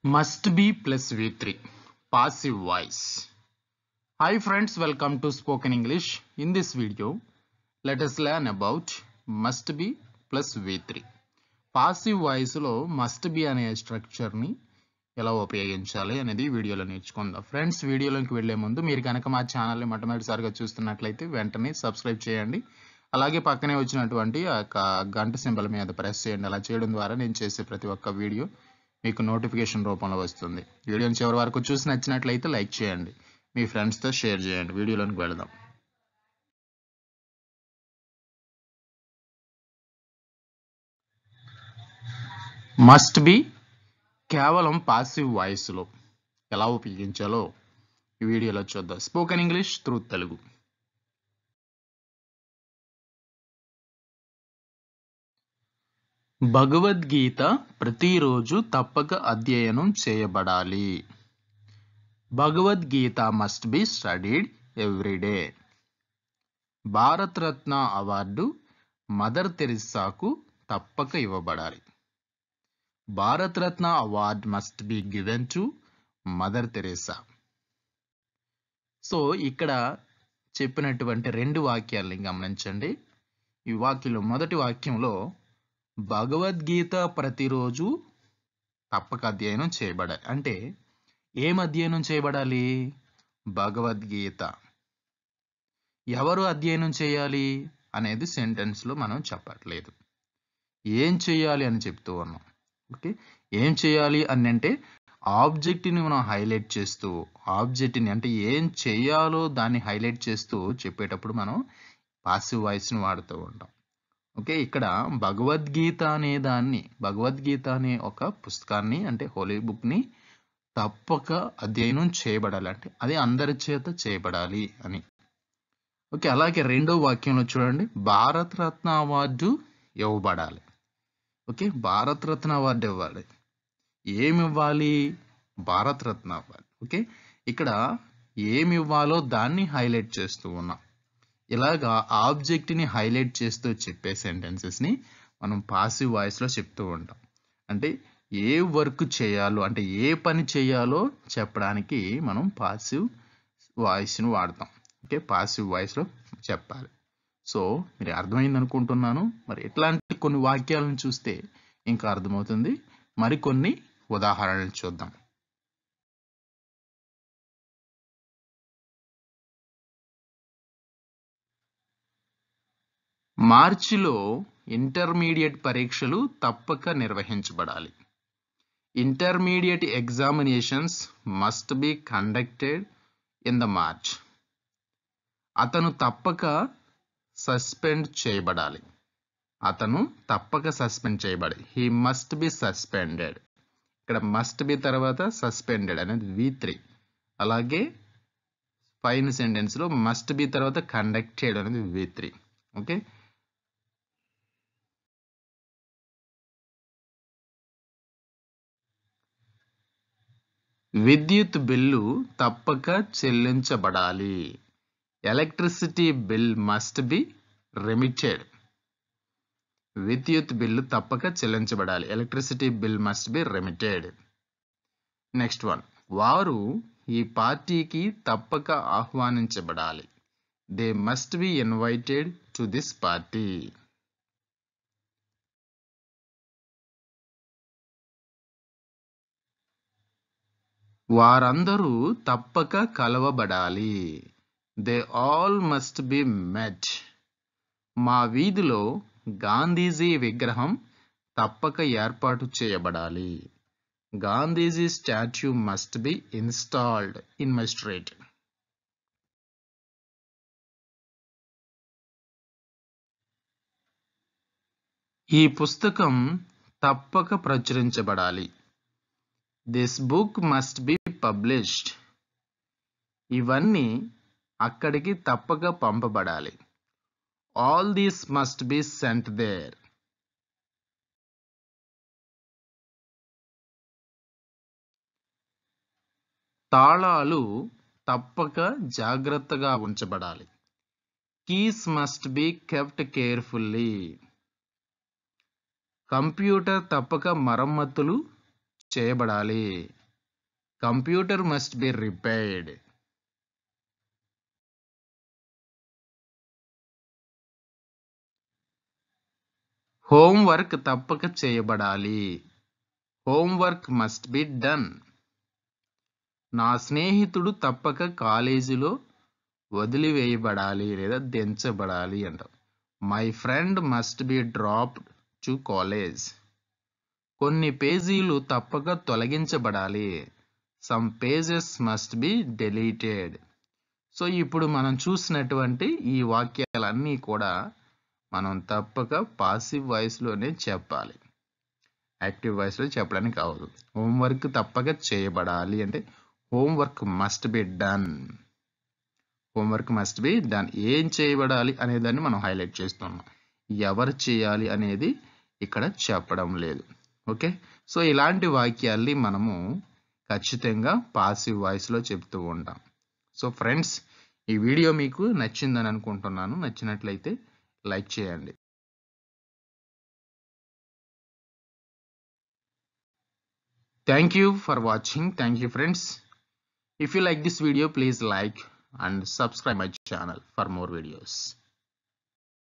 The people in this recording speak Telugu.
must be plus v3 passive voice hi friends welcome to spoken english in this video let us learn about must be plus v3 passive వాయిస్లో మస్ట్ బి అనే స్ట్రక్చర్ని ఎలా ఉపయోగించాలి అనేది వీడియోలో నేర్చుకుందాం ఫ్రెండ్స్ వీడియోలోకి వెళ్లే ముందు మీరు కనుక మా ఛానల్ని మొట్టమొదటిసారిగా చూస్తున్నట్లయితే వెంటనే సబ్స్క్రైబ్ చేయండి అలాగే పక్కనే వచ్చినటువంటి ఆ యొక్క గంట సింబల్ మీద ప్రెస్ చేయండి అలా చేయడం ద్వారా నేను చేసే ప్రతి ఒక్క వీడియో మీకు నోటిఫికేషన్ రూపంలో వస్తుంది వీడియోని చివరి వరకు చూసి నచ్చినట్లయితే లైక్ చేయండి మీ ఫ్రెండ్స్తో షేర్ చేయండి వీడియోలోకి వెళదాం మస్ట్ బి కేవలం పాసివ్ వాయిస్లో ఎలా ఉపయోగించాలో ఈ వీడియోలో చూద్దాం spoken English through Telugu Bhagavad Gita ప్రతిరోజు తప్పక అధ్యయనం చేయబడాలి Bhagavad Gita must be studied every day Bharat Ratna award Mother తెరిసాకు తప్పక ఇవ్వబడాలి Bharat Ratna award must be given to Mother Teresa so ఇక్కడ చెప్పినటువంటి రెండు వాక్యాలని గమనించండి ఈ వాక్యంలో మొదటి వాక్యంలో భగవద్గీత ప్రతిరోజు తప్పక అధ్యయనం చేయబడాలి అంటే ఏం అధ్యయనం చేయబడాలి భగవద్గీత ఎవరు అధ్యయనం చేయాలి అనేది సెంటెన్స్లో మనం చెప్పట్లేదు ఏం చేయాలి అని చెప్తూ ఉన్నాం ఓకే ఏం చేయాలి అని అంటే ఆబ్జెక్ట్ని మనం హైలైట్ చేస్తూ ఆబ్జెక్ట్ని అంటే ఏం చేయాలో దాన్ని హైలైట్ చేస్తూ చెప్పేటప్పుడు మనం పాసివ్ వాయిస్ని వాడుతూ ఉంటాం ఓకే ఇక్కడ భగవద్గీత అనే దాన్ని భగవద్గీత అనే ఒక పుస్తకాన్ని అంటే హోలీ బుక్ని తప్పక అధ్యయనం చేయబడాలి అంటే అది అందరి చేత చేయబడాలి అని ఓకే అలాగే రెండో వాక్యంలో చూడండి భారతరత్న అవార్డు ఇవ్వబడాలి ఓకే భారతరత్న అవార్డు ఇవ్వాలి ఏమి ఇవ్వాలి భారతరత్న అవార్డు ఓకే ఇక్కడ ఏమి ఇవ్వాలో దాన్ని హైలైట్ చేస్తూ ఉన్నాం ఇలాగా ఆబ్జెక్ట్ని హైలైట్ చేస్తూ చెప్పే సెంటెన్సెస్ని మనం పాసివ్ వాయిస్లో చెప్తూ ఉంటాం అంటే ఏ వర్క్ చేయాలో అంటే ఏ పని చేయాలో చెప్పడానికి మనం పాసివ్ వాయిస్ని వాడతాం ఓకే పాసివ్ వాయిస్లో చెప్పాలి సో మీరు అర్థమైంది అనుకుంటున్నాను మరి ఇట్లాంటి కొన్ని వాక్యాలను చూస్తే ఇంకా అర్థమవుతుంది మరికొన్ని ఉదాహరణలు చూద్దాం మార్చిలో ఇంటర్మీడియట్ పరీక్షలు తప్పక నిర్వహించబడాలి intermediate examinations must be conducted in the March అతను తప్పక సస్పెండ్ చేయబడాలి అతను తప్పక సస్పెండ్ చేయబడాలి హీ మస్ట్ బి సస్పెండెడ్ ఇక్కడ మస్ట్ బి తర్వాత సస్పెండెడ్ అనేది వి త్రీ అలాగే పైన సెంటెన్స్లో మస్ట్ బి తర్వాత కండక్టెడ్ అనేది వి త్రీ ఓకే విద్యుత్ బిల్లు తప్పక చెల్లించబడాలి electricity bill must be remitted విద్యుత్ బిల్లు తప్పక చెల్లించబడాలి electricity bill must be remitted next one వారు ఈ పార్టీకి తప్పక ఆహ్వానించబడాలి they must be invited to this party వారందరూ తప్పక కలవబడాలి they all must be met మా వీధిలో గాంధీజీ విగ్రహం తప్పక ఏర్పాటు చేయబడాలి Gandhiji statue must be installed in my street ఈ పుస్తకం తప్పక ప్రచురించబడాలి this book must be published ఇవన్నీ అక్కడికి తప్పక పంపబడాలి all these must be sent there తాళాలు తప్పక జాగ్రత్తగా ఉంచబడాలి keys must be kept carefully computer తప్పక మరమ్మతులు చేయబడాలి computer must be repaired homework తప్పక చేయబడాలి హోంవర్క్ మస్ట్ బి డన్ నా స్నేహితుడు తప్పక కాలేజీలో వదిలివేయబడాలి లేదా దించబడాలి అంటాం my friend must be dropped to college కొన్ని పేజీలు తప్పక తొలగించబడాలి some pages must be deleted so ఇప్పుడు మనం చూసినటువంటి ఈ వాక్యాలన్నీ కూడా మనం తప్పక పాసివ్ వాయిస్లోనే చెప్పాలి యాక్టివ్ వాయిస్లో చెప్పడానికి కావదు హోంవర్క్ తప్పక చేయబడాలి అంటే homework must be done homework must be done ఏం చేయబడాలి అనే దాన్ని మనం హైలైట్ చేస్తున్నాం ఎవరు చేయాలి అనేది ఇక్కడ చెప్పడం లేదు ఓకే సో ఇలాంటి వాక్యాల్ని మనము ఖచ్చితంగా పాసివ్ వాయిస్లో చెప్తూ ఉంటాం సో ఫ్రెండ్స్ ఈ వీడియో మీకు నచ్చిందని అనుకుంటున్నాను నచ్చినట్లయితే లైక్ చేయండి thank you for watching thank you friends if you like this video please like and subscribe my channel for more videos